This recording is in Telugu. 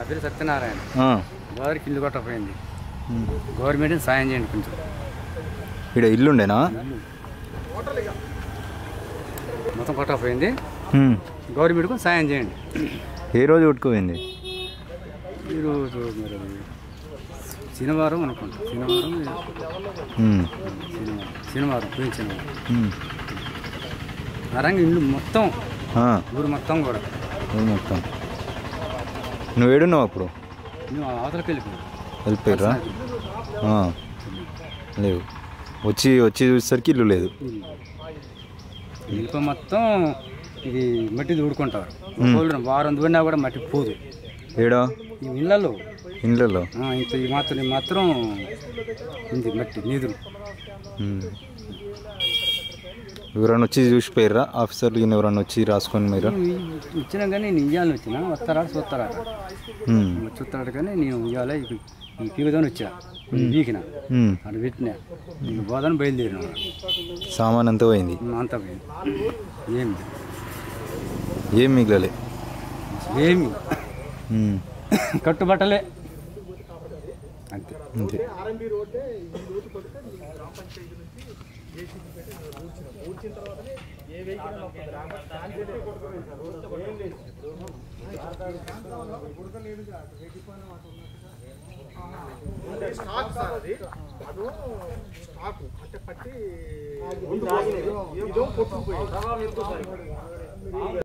పేరు సత్యనారాయణ ఆ. గోదావరికి ఇల్లు కొట్టకపోయింది ఉమ్. గవర్నమెంట్ సాయం చేయండి కొంచెం ఈడ ఇల్లుండేనా మొత్తం కొట్టకపోయింది ఉమ్. గవర్నమెంట్ కొంచెం సాయం చేయండి ఏ రోజు కొట్టుకుపోయింది ఈరోజు మరి శనివారం అనుకుంటా శనివారం ఉమ్. శనివారం శనివారం పోయిన శనివారం ఉమ్. నరంగా ఇల్లు మొత్తం ఆ. ఊరు మొత్తం కూడా ఊరు మొత్తం నువ్వు ఏడున్నావు అప్పుడు మేము అవతలకి వెళ్ళిపోయాం వెళ్ళిపోయారా ఆ. లేవు వచ్చి వచ్చి చూసేసరికి ఇల్లు లేదు ఇల్లు మొత్తం ఇది మట్టి ఊడుకుంటారు ఒకళ్ళు వారం దూడినా కూడా మట్టి పోదు ఏడా ఈ ఇళ్ళలో ఇండ్లలో ఆ, ఇంత ఈ మాత్రం ఈ మాత్రం ఉంది మట్టి నీదులు ఉమ్. ఎవరైనా వచ్చి చూసిపోయారా ఆఫీసర్లు ఈయన ఎవరైనా వచ్చి రాసుకొని మీరు ఇచ్చినా కానీ నేను ఇయ్యాలని వచ్చిన వస్తారా చూస్తారా ఉమ్. చూస్తాడు కానీ నేను ఇవ్వాలి ఈ పీకుదాని వచ్చా కొంచెం పీకిన ఉమ్. అక్కడ పెట్టినా నేను బోధన బయలుదేరిన సామాన్ అంతా పోయింది అంతా పోయింది ఏమి ఏం మిగలలే ఏమి ఉమ్. కట్టుబట్టలే అంతే అంతే స్టాక్ సార్ అది అదో స్టాక్ అంటే పట్టి ఇదో కొట్టుకుపోయి